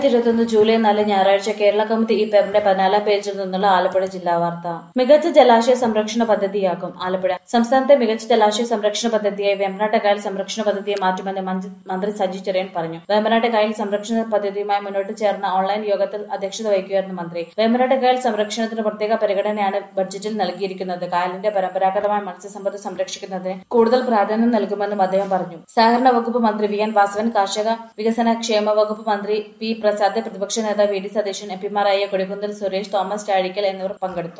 ഇരുപത്തൊന്ന് ജൂലൈ നാല് ഞായറാഴ്ച കേരള കൗമുദി ഈ പേപ്പറിന്റെ പതിനാലാം പേജിൽ നിന്നുള്ള ആലപ്പുഴ ജില്ലാ വാർത്ത മികച്ച ജലാശയ സംരക്ഷണ പദ്ധതിയാക്കും ആലപ്പുഴ സംസ്ഥാനത്തെ മികച്ച ജലാശയ സംരക്ഷണ പദ്ധതിയായി വേമ്പനാട്ട് കായൽ സംരക്ഷണ പദ്ധതിയെ മാറ്റുമെന്ന് മന്ത്രി- മന്ത്രി സജി ചെറിയൻ പറഞ്ഞു വേമ്പനാട്ട് കായൽ സംരക്ഷണ പദ്ധതിയുമായി മുന്നോട്ട് ചേർന്ന ഓൺലൈൻ യോഗത്തിൽ അധ്യക്ഷത വഹിക്കുകയായിരുന്നു മന്ത്രി വേമ്പനാട്ട് കായൽ സംരക്ഷണത്തിന് പ്രത്യേക പരിഗണനയാണ് ബഡ്ജറ്റിൽ നൽകിയിരിക്കുന്നത് കായലിന്റെ പരമ്പരാഗതമായ മത്സ്യസമ്പത്ത് സംരക്ഷിക്കുന്നതിന് കൂടുതൽ പ്രാധാന്യം നൽകുമെന്നും അദ്ദേഹം പറഞ്ഞു സഹകരണ വകുപ്പ് മന്ത്രി വി എൻ വാസവൻ കാർഷിക വികസന ക്ഷേമ വകുപ്പ് മന്ത്രി പി പ്രസാദ് പ്രതിപക്ഷ നേതാവ് വി ഡി സതീശൻ എംപിമാരായ കൊടിക്കുന്നിൽ സുരേഷ് തോമസ് ചാഴിക്കൽ എന്നിവർ പങ്കെടുത്തു